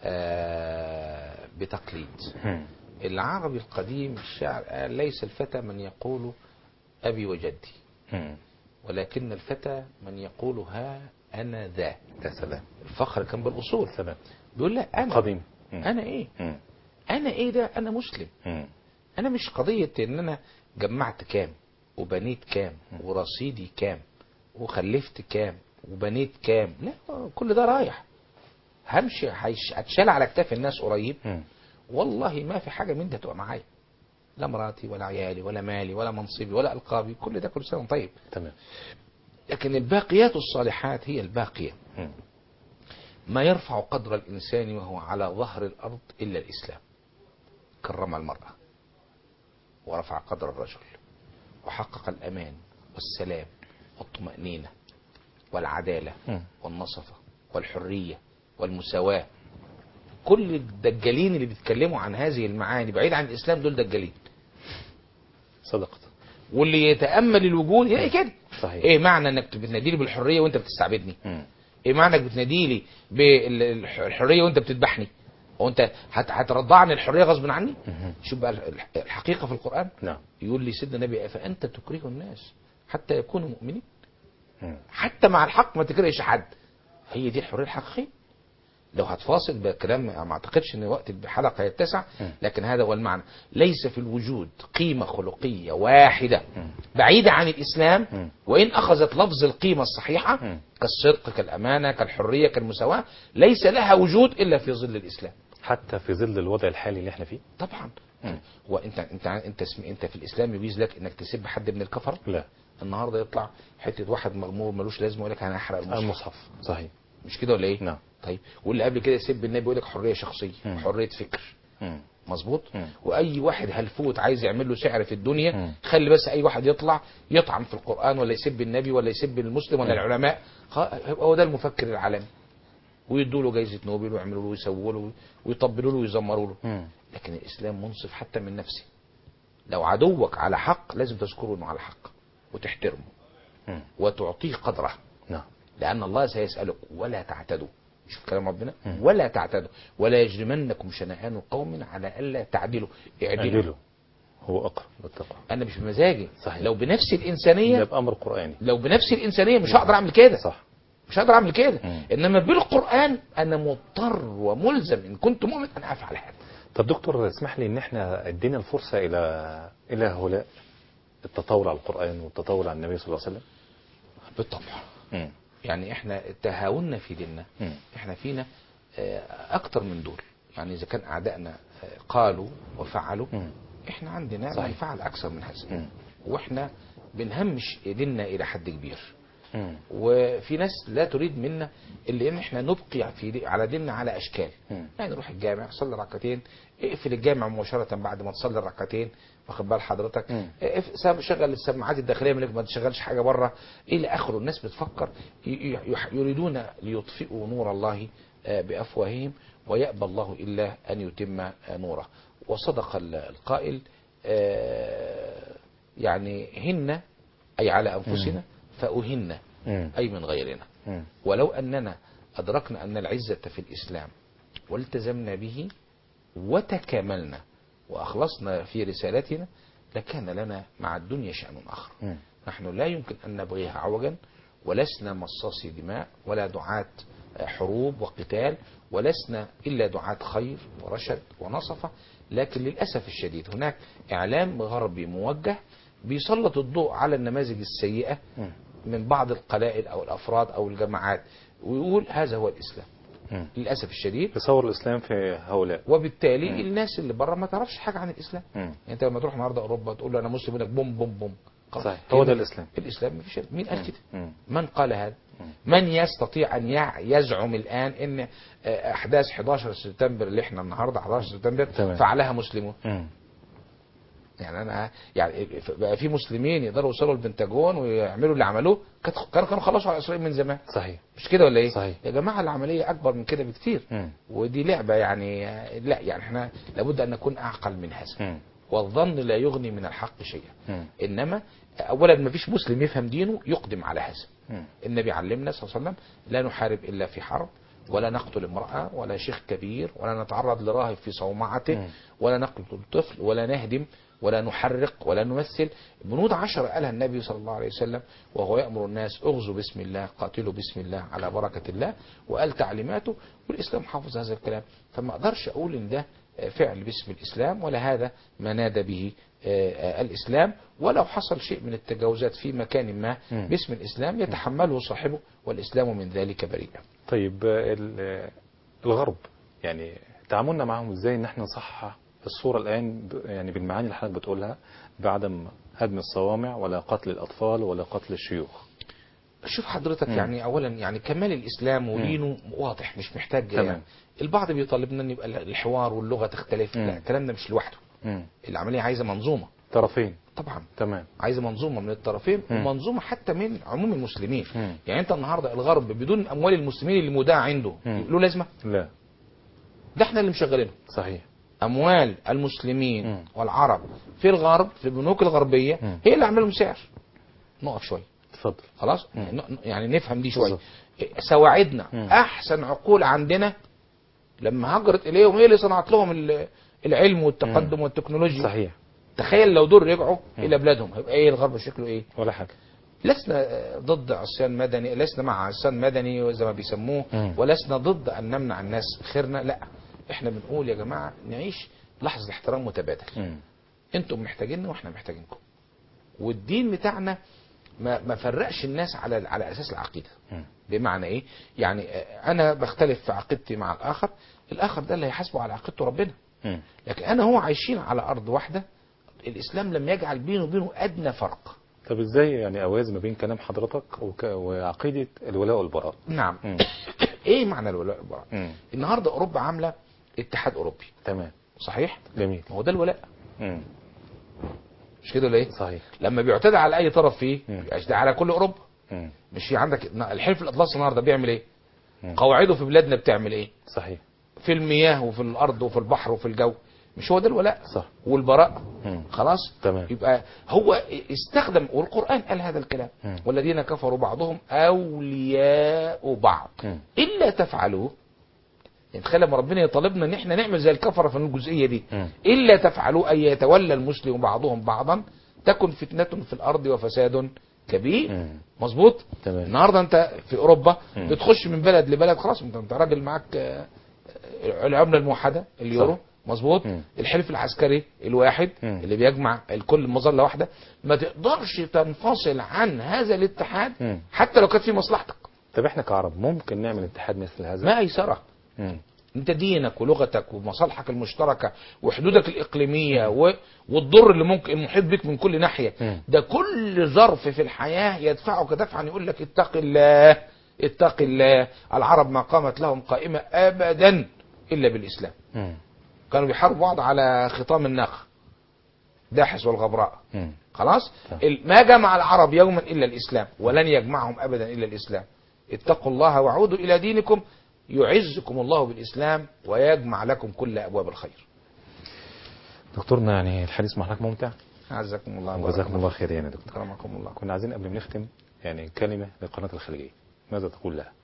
آه بتقليد مم. العربي القديم الشاعر قال ليس الفتى من يقول أبي وجدي مم. ولكن الفتى من يقول ها أنا ذا يا سلام الفخر كان بالأصول سلام بيقول لا أنا قديم مم. أنا إيه مم. أنا إيه ده أنا مسلم مم. انا مش قضية ان انا جمعت كام وبنيت كام ورصيدي كام وخلفت كام وبنيت كام لا كل ده رايح همشي هيش- هتشال على اكتاف الناس قريب مم. والله ما في حاجة من ده تبقى معايا لا مراتي ولا عيالي ولا مالي ولا منصبي ولا القابي كل ده كل سنة وأنت طيب تمام لكن الباقيات الصالحات هي الباقية مم. ما يرفع قدر الإنسان وهو على ظهر الأرض إلا الإسلام كرم المرأة ورفع قدر الرجل وحقق الأمان والسلام والطمأنينة والعدالة مم. والنصفة والحرية والمساواة كل الدجالين اللي بيتكلموا عن هذه المعاني بعيد عن الإسلام دول دجالين صدقت واللي يتأمل الوجود يلاقي كده صحيح ايه معنى انك بتناديلي بالحرية وانت بتستعبدني مم. ايه معنى انك بتناديلي بالحريه وانت بتذبحني وانت هت- هترضعني الحريه غصب عني مم. شوف بقى الح- الحقيقه في القران نعم يقول لي سيدنا النبي فانت تكره الناس حتى يكونوا مؤمنين مم. حتى مع الحق ما تكرهش حد هي دي الحريه الحقيقيه لو هتفاصل بكلام ما اعتقدش ان وقت الحلقه يتسع مم. لكن هذا هو المعنى ليس في الوجود قيمه خلقيه واحده مم. بعيده عن الاسلام مم. وان اخذت لفظ القيمه الصحيحه مم. كالصدق كالامانه كالحريه كالمساواه ليس لها وجود الا في ظل الاسلام حتى في ظل الوضع الحالي اللي احنا فيه طبعا مم. وانت انت انت اسم انت في الاسلام يجيز لك انك تسب حد من الكفره لا النهارده يطلع حته واحد مغمور ملوش لازمه يقول لك انا هحرق المصحف المصحف صحيح مش كده ولا ايه نعم طيب واللي قبل كده يسب النبي يقول لك حريه شخصيه مم. حريه فكر مم. مظبوط مم. واي واحد هلفوت عايز يعمل له سعر في الدنيا مم. خلي بس اي واحد يطلع يطعن في القران ولا يسب النبي ولا يسب المسلم ولا مم. العلماء خ- هو ده المفكر العالمي ويدوا له جايزه نوبل ويعملوا له ويسووا له ويطبلوا له ويزمروا له مم. لكن الاسلام منصف حتى من نفسه لو عدوك على حق لازم تذكره انه على حق وتحترمه مم. وتعطيه قدره نعم لأن الله سيسألك ولا تعتدوا شوف كلام ربنا مم. ولا تعتدوا ولا يجرمنكم شنآن قوم على ألا تعدلوا اعدلوا أجله هو أقرب للتقوى أنا مش بمزاجي صحيح. لو بنفس ده الإنسانية بأمر قرآني لو بنفس الإنسانية مش هقدر أعمل كده صح مش هقدر أعمل كده مم. إنما بالقرآن أنا مضطر وملزم إن كنت مؤمن أن أفعل هذا طب دكتور اسمح لي ان احنا ادينا الفرصة الى الى هؤلاء التطاول على القرآن والتطاول على النبي صلى الله عليه وسلم بالطبع مم. يعني احنا تهاوننا في ديننا مم. احنا فينا آه، اكتر من دول يعني اذا كان اعدائنا آه، قالوا وفعلوا مم. احنا عندنا صحيح. من فعل اكثر من هذا مم. واحنا بنهمش ديننا الى حد كبير مم. وفي ناس لا تريد منا الا ان احنا نبقي في دي على ديننا على اشكال مم. يعني نروح الجامع صلي ركعتين اقفل الجامع مباشره بعد ما تصلي الركعتين واخد بال حضرتك مم. اقف- ساب- شغل السماعات الداخليه منك ما تشغلش حاجه بره الى اخره الناس بتفكر ي- ي- يح- يريدون ليطفئوا نور الله آه، بافواههم ويأبى الله الا ان يتم آه، نوره وصدق ال- القائل آه، يعني هن اي على انفسنا فاهن مم. اي من غيرنا مم. ولو أننا أدركنا أن العزة في الإسلام والتزمنا به وتكاملنا وأخلصنا في رسالتنا لكان لنا مع الدنيا شأن آخر مم. نحن لا يمكن أن نبغيها عوجا ولسنا مصاصي دماء ولا دعاة حروب وقتال ولسنا إلا دعاة خير ورشد ونصفة لكن للأسف الشديد هناك إعلام غربي موجه بيسلط الضوء على النماذج السيئة مم. من بعض القلائل او الافراد او الجماعات ويقول هذا هو الاسلام مم. للاسف الشديد تصور الاسلام في هؤلاء وبالتالي الناس اللي بره ما تعرفش حاجه عن الاسلام مم. يعني انت لما تروح النهارده اوروبا تقول له انا مسلم يقول لك بوم بوم بوم خلاص. صحيح. هو ده هنا الإسلام. الاسلام مفيش مين قال كده مم. من قال هذا من يستطيع ان يع- يزعم الان ان آه، احداث 11 سبتمبر اللي احنا النهارده 11 سبتمبر تمام. فعلها مسلمون مم. يعني انا يعني بقى في مسلمين يقدروا يوصلوا البنتاجون ويعملوا اللي عملوه كانت- كانوا كانوا خلصوا على اسرائيل من زمان صحيح مش كده ولا ايه؟ صحيح. يا جماعه العمليه اكبر من كده بكتير مم. ودي لعبه يعني لا يعني احنا لابد ان نكون اعقل من هذا مم. والظن لا يغني من الحق شيئا مم. انما اولا ما فيش مسلم يفهم دينه يقدم على هذا مم. النبي علمنا صلى الله عليه وسلم لا نحارب الا في حرب ولا نقتل امرأة ولا شيخ كبير ولا نتعرض لراهب في صومعته مم. ولا نقتل طفل ولا نهدم ولا نحرق ولا نمثل بنود عشرة قالها النبي صلى الله عليه وسلم وهو يأمر الناس اغزوا بسم الله قاتلوا بسم الله على بركة الله وقال تعليماته والإسلام حافظ هذا الكلام فما أقدرش أقول إن ده فعل باسم الإسلام ولا هذا ما نادى به آه، آه، الإسلام ولو حصل شيء من التجاوزات في مكان ما مم. باسم الإسلام يتحمله صاحبه والإسلام من ذلك بريء طيب آه، ال- آه، الغرب يعني تعاملنا معهم ازاي ان احنا نصحح الصورة الان ب- يعني بالمعاني اللي حضرتك بتقولها بعدم هدم الصوامع ولا قتل الاطفال ولا قتل الشيوخ شوف حضرتك مم. يعني اولا يعني كمال الاسلام ودينه واضح مش محتاج تمام. يعني البعض بيطالبنا ان يبقى الحوار واللغه تختلف مم. لا الكلام ده مش لوحده مم. العمليه عايزه منظومه طرفين طبعا تمام عايزه منظومه من الطرفين مم. ومنظومه حتى من عموم المسلمين مم. يعني انت النهارده الغرب بدون اموال المسلمين اللي مودعه عنده مم. له لازمه لا ده احنا اللي مشغلينه صحيح اموال المسلمين مم. والعرب في الغرب في البنوك الغربيه مم. هي اللي عامله لهم سعر نقف شويه اتفضل خلاص مم. ن- يعني نفهم دي شويه بالظبط. سواعدنا مم. احسن عقول عندنا لما هجرت اليهم هي اللي صنعت لهم ال- العلم والتقدم والتكنولوجيا صحيح تخيل لو دول رجعوا مم. الى بلادهم هيبقى ايه الغرب شكله ايه ولا حاجة لسنا ضد عصيان مدني لسنا مع عصيان مدني زي ما بيسموه مم. ولسنا ضد ان نمنع الناس خيرنا لا احنا بنقول يا جماعه نعيش لحظه احترام متبادل مم. انتم محتاجيننا واحنا محتاجينكم والدين بتاعنا ما ما فرقش الناس على على اساس العقيده مم. بمعنى ايه يعني آه، انا بختلف في عقيدتي مع الاخر الاخر ده اللي هيحاسبه على عقيدته ربنا مم. لكن انا هو عايشين على ارض واحده الاسلام لم يجعل بينه وبينه ادنى فرق طب ازاي يعني اوازن ما بين كلام حضرتك وك... وعقيدة الولاء والبراء نعم مم. ايه معنى الولاء والبراء مم. النهارده اوروبا عامله اتحاد اوروبي تمام صحيح جميل ما هو ده الولاء مم. مش كده ولا ايه صحيح لما بيعتدى على اي طرف فيه مم. يعتدى على كل اوروبا مم. مش في عندك الحلف الاطلسي النهارده بيعمل ايه مم. قواعده في بلادنا بتعمل ايه صحيح في المياه وفي الارض وفي البحر وفي الجو مش هو ده الولاء صح والبراء مم. خلاص تمام. يبقى هو استخدم والقران قال هذا الكلام مم. والذين كفروا بعضهم اولياء بعض مم. الا تفعلوه يعني تخيل لما ربنا يطالبنا ان احنا نعمل زي الكفره في الجزئيه دي مم. الا تفعلوا ان يتولى المسلم بعضهم بعضا تكن فتنه في الارض وفساد كبير مم. مظبوط تمام. النهارده انت في اوروبا مم. بتخش من بلد لبلد خلاص انت انت راجل معاك آه، آه، العمله الموحده اليورو صح. مظبوط مم. الحلف العسكري الواحد مم. اللي بيجمع الكل مظله واحده ما تقدرش تنفصل عن هذا الاتحاد مم. حتى لو كانت في مصلحتك طب احنا كعرب ممكن نعمل اتحاد مثل هذا ما ايسره مم. انت دينك ولغتك ومصالحك المشتركه وحدودك الاقليميه و... والضر اللي ممكن المحيط بك من كل ناحيه مم. ده كل ظرف في الحياه يدفعك دفعا يقول لك اتق الله اتق الله العرب ما قامت لهم قائمه ابدا الا بالاسلام مم. كانوا بيحاربوا بعض على خطام الناقه داحس والغبراء مم. خلاص طيب. ال- ما جمع العرب يوما الا الاسلام ولن يجمعهم ابدا الا الاسلام اتقوا الله وعودوا الى دينكم يعزكم الله بالاسلام ويجمع لكم كل ابواب الخير دكتورنا يعني الحديث مع حضرتك ممتع عزكم الله وجزاكم الله خير يعني يا دكتور كرمكم الله كنا عايزين قبل ما نختم يعني كلمة للقناة الخليجية ماذا تقول لها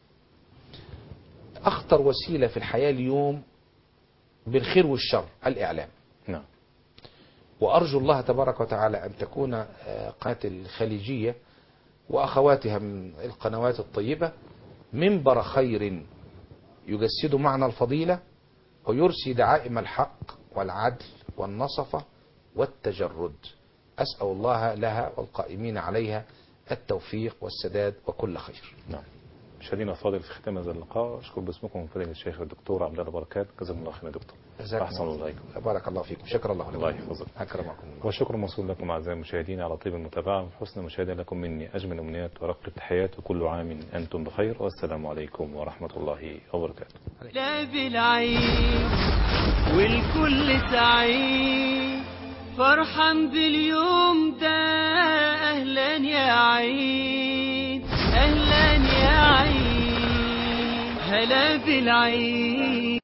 اخطر وسيله في الحياه اليوم بالخير والشر الاعلام نعم وارجو الله تبارك وتعالى ان تكون آه، قناه الخليجيه واخواتها من القنوات الطيبه منبر خير يجسد معنى الفضيله ويرسي دعائم الحق والعدل والنصفه والتجرد اسال الله لها والقائمين عليها التوفيق والسداد وكل خير نعم مشاهدينا الفاضل في ختام هذا اللقاء اشكر باسمكم فضيله الشيخ الدكتور عبد الله بركات جزاكم الله خير يا دكتور جزاكم احسن الله اليكم بارك الله فيكم شكرا الله لكم الله يحفظك أكرمكم الله والشكر موصول لكم اعزائي المشاهدين على طيب المتابعه وحسن المشاهده لكم مني اجمل الامنيات ورق التحيات وكل عام انتم بخير والسلام عليكم ورحمه الله وبركاته لا بالعين والكل سعيد فرحان باليوم ده اهلا يا عيد اهلا يا عيد هلا بالعيد